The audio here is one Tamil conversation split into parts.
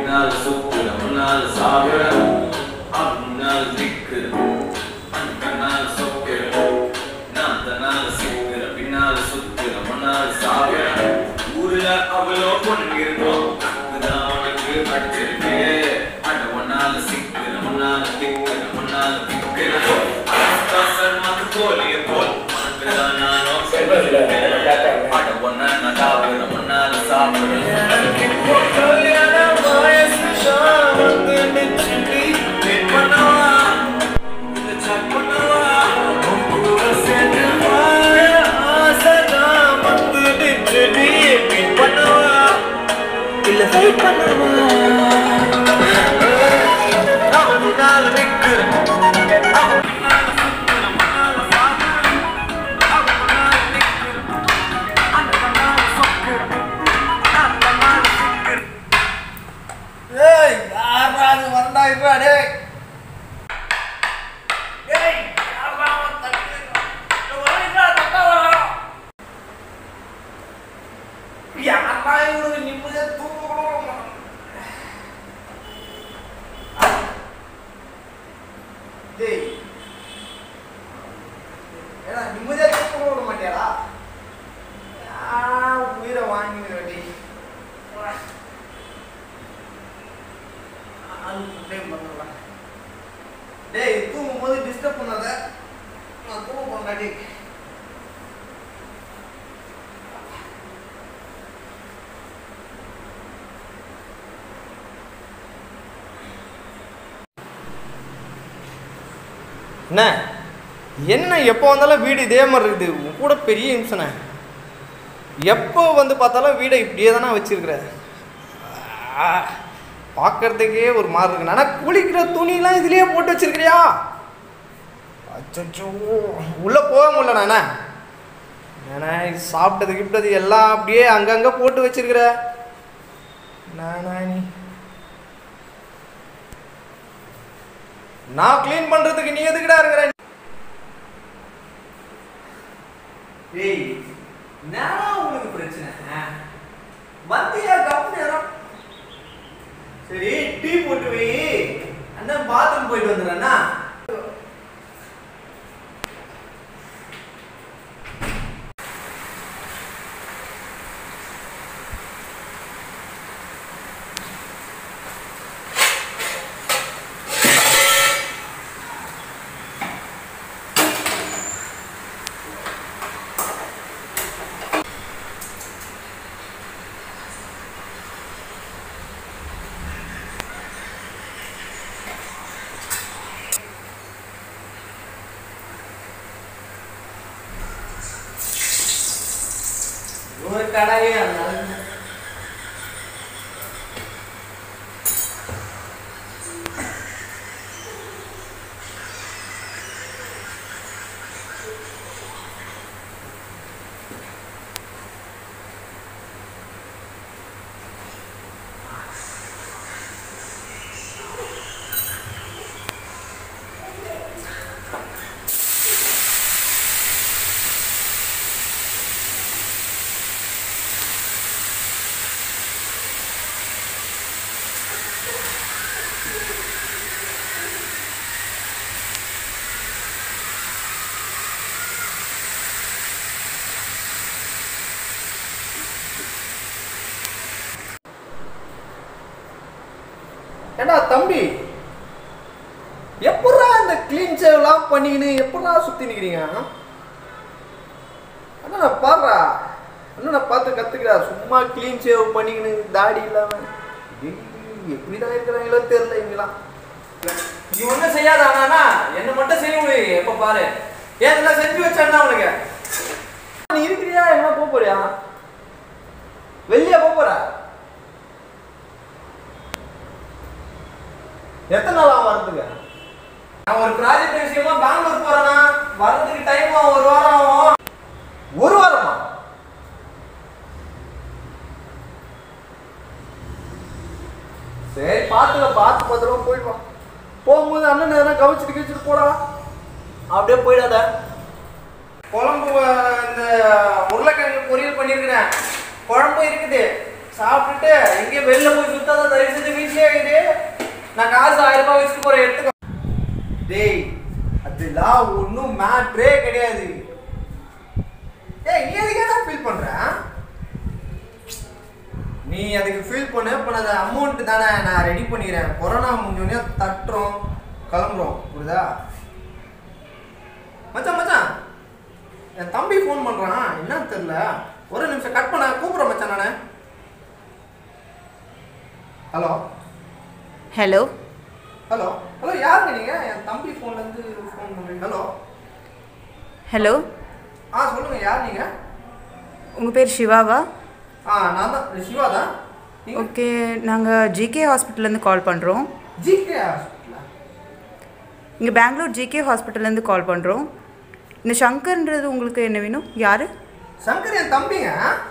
பின்னால் சுத்துற முன்னால் சாகுற முன்னால் நிற்கிற கண்ணால் சொக்கிற நான் தன்னால் சிக்கிற பின்னால் சுத்துற முன்னால் சாகுற ஊர்ல அவ்வளோ பொண்ணு இருந்தோம் அதுதான் உனக்கு அடிச்சிருக்கு அட ஒன்னால சிக்கிற முன்னால திக்கிற முன்னால திக்கிற மத்து கோலிய போல் உனக்கு தான் நானும் அட ஒன்னா நான் சாப்பிடுற முன்னால சாப்பிடுறேன் கல்யாண வயசு வந்து நிச்சுடி பண்ணவா இல்ல செக் பண்ணவா உன் கூட சேர்ந்து வாழ ஆசைதான் வந்து நிச்சுடி பண்ணவா இல்ல ஃபைட் பண்ணவா நான் முன்னால நிக்கிறேன் அவன் முன்னால சுத்துறேன், முன்னால சாப்பிடுறேன். அவன் முன்னால நிக்கிறேன். அந்த கண்ணால சொக்குறேன். நான் கண்ணால சிக்கிறேன். ஏய் யாரா அது வந்தா இப்ப டேய் ஏய் யாரா அவன் தட்டு வரீங்களா தட்டா வரா யாரா இவனுக்கு நிம்மதியா தூங்க கூட விட மாட்டான். டேய் ஏடா நிம்மதியா தூங்க கூட விட மாட்டியாடா யாரா உயிரை வாங்கிடுற டேய் ஆள் டைம் பண்ணலாம் டேய் தூங்கும் போது டிஸ்டர்ப் பண்ணாத நான் தூங்க போறேன்டா டேய் என்ன என்ன எப்போ வந்தாலும் வீடு இதே மாதிரி இருக்குது உன் கூட பெரிய இம்சனை எப்போ வந்து பார்த்தாலும் வீடை இப்படியே தானே வச்சிருக்கிற ஆ, பார்க்கறதுக்கே ஒரு மாதிரி இருக்கு ஆனால் குளிக்கிற துணிலாம் இதுலயே போட்டு வச்சிருக்கிறியா அச்சோ உள்ளே போக முடியல நானே நானே இது சாப்பிட்டது கிப்டது எல்லாம் அப்படியே அங்கங்கே போட்டு வச்சிருக்கிற நானா நீ நான் க்ளீன் பண்றதுக்கு நீ எதுக்குடா இருக்கிற டேய் என்னடா உனக்கு பிரச்சனை வந்தியா கப்பு நேரம் சரி டீ போட்டு வை அண்ணன் பாத்ரூம் போயிட்டு வந்துடுறேன்னா ஒரு கடையே அதனால ஏண்டா தம்பி எப்படா இந்த க்ளீன் சேவ்லாம் பண்ணிக்கின்னு எப்படா சுற்றி நிற்கிறீங்க அண்ணா நான் பாடுறா அண்ணா நான் பார்த்து கற்றுக்கிறா சும்மா க்ளீன் சேவ் பண்ணிக்கின்னு தாடி இல்லாமல் எப்படி தான் இருக்கிறாங்களோ தெரியல இவங்களாம் நீ ஒண்ணும் செய்யாத ஆனா என்ன மட்டும் செய்ய முடியும் எப்ப பாரு ஏன் இதெல்லாம் செஞ்சு வச்சான்னா உனக்கு நீ இருக்கிறியா எங்க போக போறியா வெளியே போக போற எத்தனை நாள் ஆகும் வரதுக்கு நான் ஒரு ப்ராஜெக்ட் விஷயமா பெங்களூர் போறேனா வர்றதுக்கு டைம் ஆகும் ஒரு வாரம் ஆகும் ஒரு வாரமா சரி பார்த்துக்க பார்த்து பத்திரமா போயிட்டு வா போகும்போது அண்ணன் எதனா கவச்சிட்டு கழிச்சிட்டு போடா அப்படியே போயிடாத குழம்பு அஹ், இந்த உருளைக்கிழங்கு பொரியல் பண்ணியிருக்கிறேன் குழம்பு இருக்குது சாப்பிட்டுட்டு எங்கேயும் வெளில போய் சுத்தாத தயவு செஞ்சு வீட்லயே நான் காசு ஆயிரம் ரூபாய் வச்சுட்டு போறேன் எடுத்துக்கோ டேய் அதெல்லாம் ஒன்றும் மேட்ரே கிடையாது ஏய் நீ எதுக்கு தான் ஃபீல் பண்ற ஆ? நீ அதுக்கு ஃபீல் பண்ண பண்ணாத அமௌண்ட் தானே நான் ரெடி பண்ணிக்கிறேன் கொரோனா முடிஞ்சோடனே தட்டுறோம் கிளம்புறோம் புரியுதா மச்சான் மச்சான் என் தம்பி ஃபோன் பண்ணுறான் என்னன்னு தெரில ஒரு நிமிஷம் கட் பண்ண கூப்பிட்றேன் மச்சான் நான் ஹலோ ஹலோ ஹலோ ஹலோ யாருங்க நீங்கள் என் தம்பி ஃபோன்லேருந்து ஃபோன் பண்ணுறீங்க ஹலோ ஹலோ ஆ சொல்லுங்கள் யார் நீங்கள் உங்கள் பேர் சிவாவா ஆ நான் தான் சிவா தான் நீங்கள் ஓகே நாங்கள் ஜிகே ஹாஸ்பிட்டல்லேருந்து கால் பண்ணுறோம் ஜிகே ஹாஸ்பிட்டலா இங்கே பெங்களூர் ஜிகே ஹாஸ்பிட்டல்லேருந்து கால் பண்ணுறோம் இந்த சங்கர்ன்றது உங்களுக்கு என்ன வேணும் யார் சங்கர் என் தம்பிங்க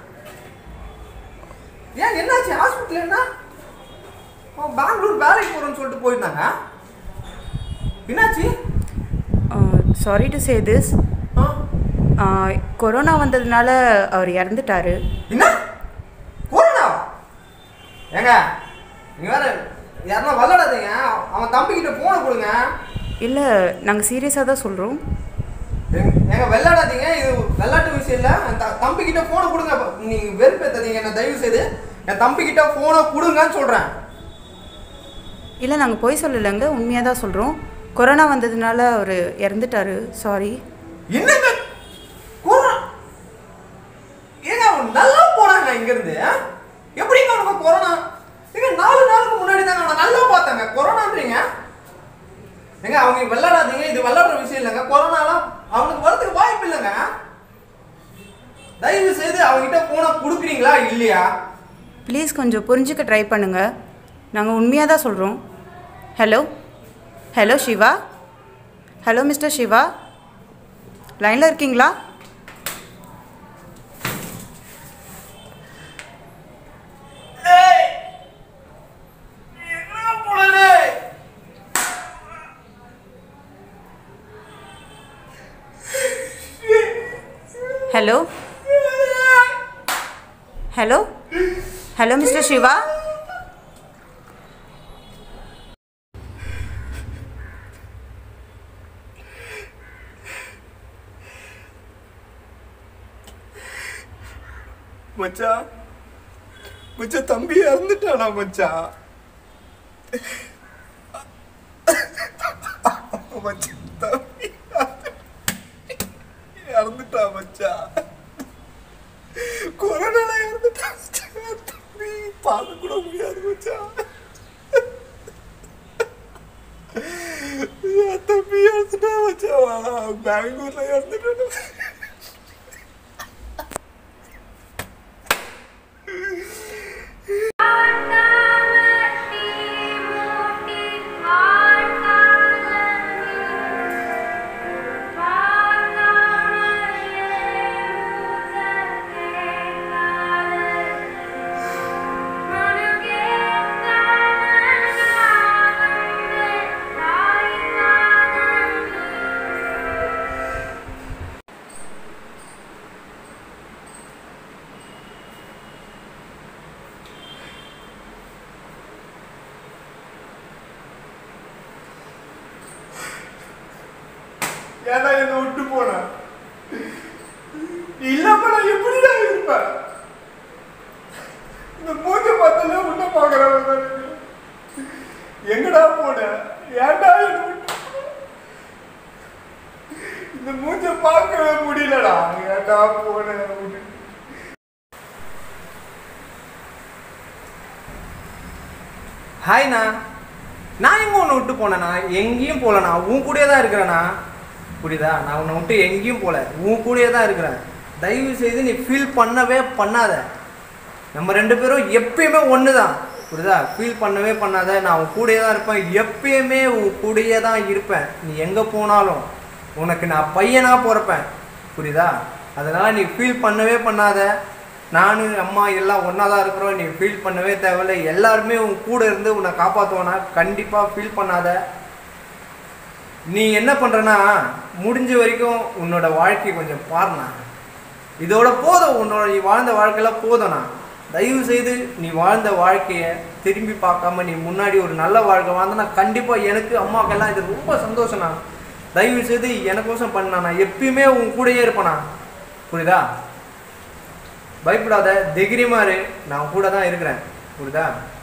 ஏன் என்னாச்சு ஹாஸ்பிட்டல் என்ன அவன் பெங்களூர் வேலைக்கு போகிறேன்னு சொல்லிட்டு போயிருந்தாங்க என்னாச்சு sorry to say this uh corona வந்ததுனால அவர் இறந்துட்டாரு என்ன கொரோனாவா ஏங்க நீங்க வேற யாருன்னா விளாடாதீங்க அவன் தம்பிக்கிட்ட போனை கொடுங்க இல்லை நாங்கள் சீரியஸாக தான் சொல்கிறோம் ஏங்க ஏங்க, விளையாடாதீங்க இது விளையாட்டு விஷயம் இல்லை என் த- தம்பிக்கிட்ட போனை கொடுங்க நீங்க வெறுப்பேத்தாதீங்க என்ன தயவு செய்து என் தம்பிக்கிட்ட போனை கொடுங்கன்னு சொல்றேன் இல்லை நாங்கள் போய் சொல்லலைங்க உண்மையாக தான் சொல்கிறோம் கொரோனா வந்ததுனால அவர் இறந்துட்டாரு சாரி என்னங்க கொரோனா ஏங்க அவன் நல்லா போனாங்க இங்கிருந்து ஆ? எப்படிங்க அவனுக்கு கொரோனா ஏங்க நாலு நாளுக்கு முன்னாடி தாங்க அவனை நல்லா பார்த்தாங்க கொரோனான்றீங்க ஏங்க அவங்க விளையாடாதீங்க இது விளையாடுற விஷயம் இல்லைங்க கொரோனாலாம் அவனுக்கு வரதுக்கு வாய்ப்பு இல்லைங்க தயவு செய்து அவங்ககிட்ட போனை கொடுக்குறீங்களா இல்லையா ப்ளீஸ் கொஞ்சம் புரிஞ்சுக்க ட்ரை பண்ணுங்கள் நாங்கள் உண்மையாக தான் சொல்கிறோம் hello hello Siva hello mister Siva லைனில் இருக்கீங்களா என்ன போனே hello hello hello mister Siva மச்சான் மச்சான் தம்பி இறந்துட்டானா மச்சான் மச்சான் தம்பி இறந்துட்டா மச்சான் கொரோனால இறந்துட்டா மச்சான் தம்பி பார்க்க கூட முடியாது மச்சான் என் தம்பி இறந்துட்டா மச்சான் பெங்களூர்ல இறந்துட்டான் ஏன்டா என்னை விட்டு போன நீ இல்லாம நான் எப்படிடா இருப்பேன் இந்த மூஞ்ச பார்த்தாலே உன்ன பாக்குறவன் எங்கடா போன ஏன்டா என்னை விட்டு போன? இந்த மூஞ்ச பார்க்கவே முடியலடா ஏன்டா போன விட்டு ஹாய்ண்ணா நான் எங்க உன்னை விட்டு போனேண்ணா எங்கேயும் போகலண்ணா உன் கூடயே தான் இருக்கிறேண்ணா புரியுதா நான் உன்னை விட்டு எங்கேயும் போகல உன் கூடயே தான் இருக்கிறேன் தயவு செய்து நீ ஃபீல் பண்ணவே பண்ணாத நம்ம ரெண்டு பேரும் எப்பயுமே ஒன்று தான் புரியுதா ஃபீல் பண்ணவே பண்ணாத நான் உன் கூடயே தான் இருப்பேன் எப்பயுமே உன் கூடயே தான் இருப்பேன் நீ எங்கே போனாலும் உனக்கு நான் பையனாக பிறப்பேன் புரியுதா அதனால் நீ ஃபீல் பண்ணவே பண்ணாத நான் அம்மா எல்லாம் ஒன்றா தான் இருக்கிறோம் நீ ஃபீல் பண்ணவே தேவையில்லை எல்லாருமே உன் கூட இருந்து உன்னை காப்பாற்றுவானா கண்டிப்பாக ஃபீல் பண்ணாத நீ என்ன பண்ணுறனா முடிஞ்ச வரைக்கும் உன்னோட வாழ்க்கை கொஞ்சம் பாருண்ணா இதோட போதும் உன்னோட நீ வாழ்ந்த வாழ்க்கையில போதும்ண்ணா தயவு செய்து நீ வாழ்ந்த வாழ்க்கையை திரும்பி பார்க்காம நீ முன்னாடி ஒரு நல்ல வாழ்க்கை வாழ்ந்தனா கண்டிப்பாக எனக்கு அம்மாக்கெல்லாம் இது ரொம்ப சந்தோஷம்ண்ணா தயவு செய்து எனக்கோசம் பண்ணா நான் எப்பயுமே உன் கூடயே இருப்பேண்ணா புரியுதா பயப்படாத தைரியமா இரு நான் கூட தான் இருக்கிறேன் புரியுதா